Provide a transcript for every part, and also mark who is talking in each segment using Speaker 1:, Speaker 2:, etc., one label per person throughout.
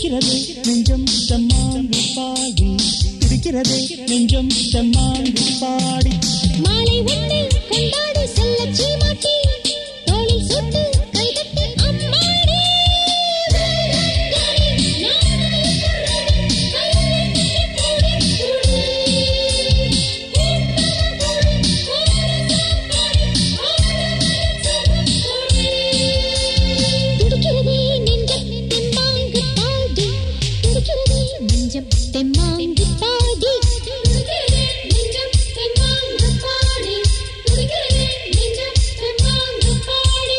Speaker 1: துடிக்கிறதே நெஞ்சம் தம்மாங்கு பாடி துடிக்கிறதே நெஞ்சம் தம்மாங்கு பாடி
Speaker 2: மாலை ஒன்று கொண்டாடி செல்ல சீமாட்டி தோளில் சுட்டு கைதட்டு அம்மாடி துடிக்கிறதே நெஞ்சம் தெம்மாங்கு பாடி துடிக்கிறதே நெஞ்சம் தெம்மாங்கு பாடி துடிக்கிறதே நெஞ்சம் தெம்மாங்கு பாடி துடிக்கிறதே நெஞ்சம் தெம்மாங்கு பாடி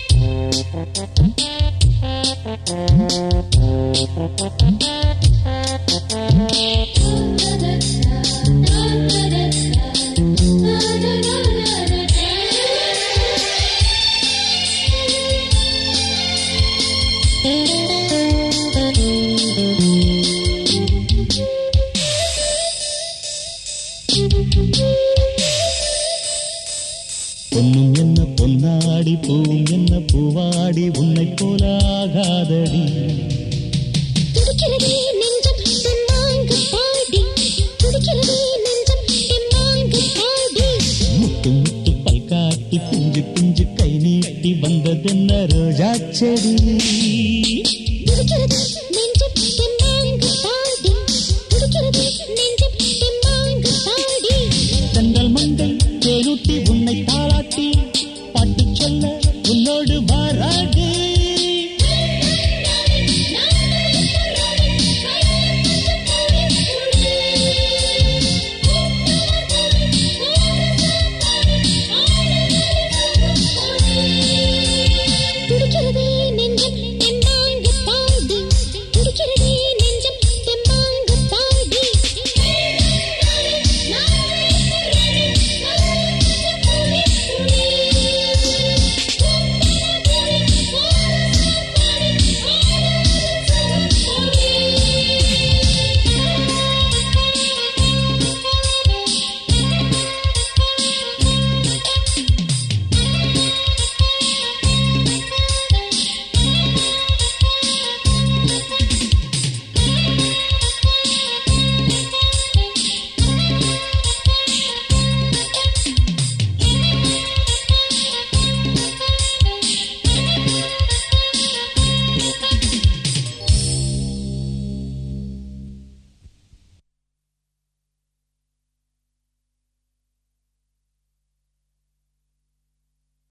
Speaker 1: பொன்னும் என்ன பொன்னாடி பூவும் என்ன பூவாடி உன்னை போல ஆகாதடி
Speaker 2: துடிக்கிறதே நெஞ்சம் தெம்மாங்கு பாடி துடிக்கிறதே நெஞ்சம் தெம்மாங்கு பாடி
Speaker 1: முத்து முத்து பல் காட்டி பிஞ்சு பிஞ்சு கை நீட்டி வந்ததென்ன ரோஜா செடி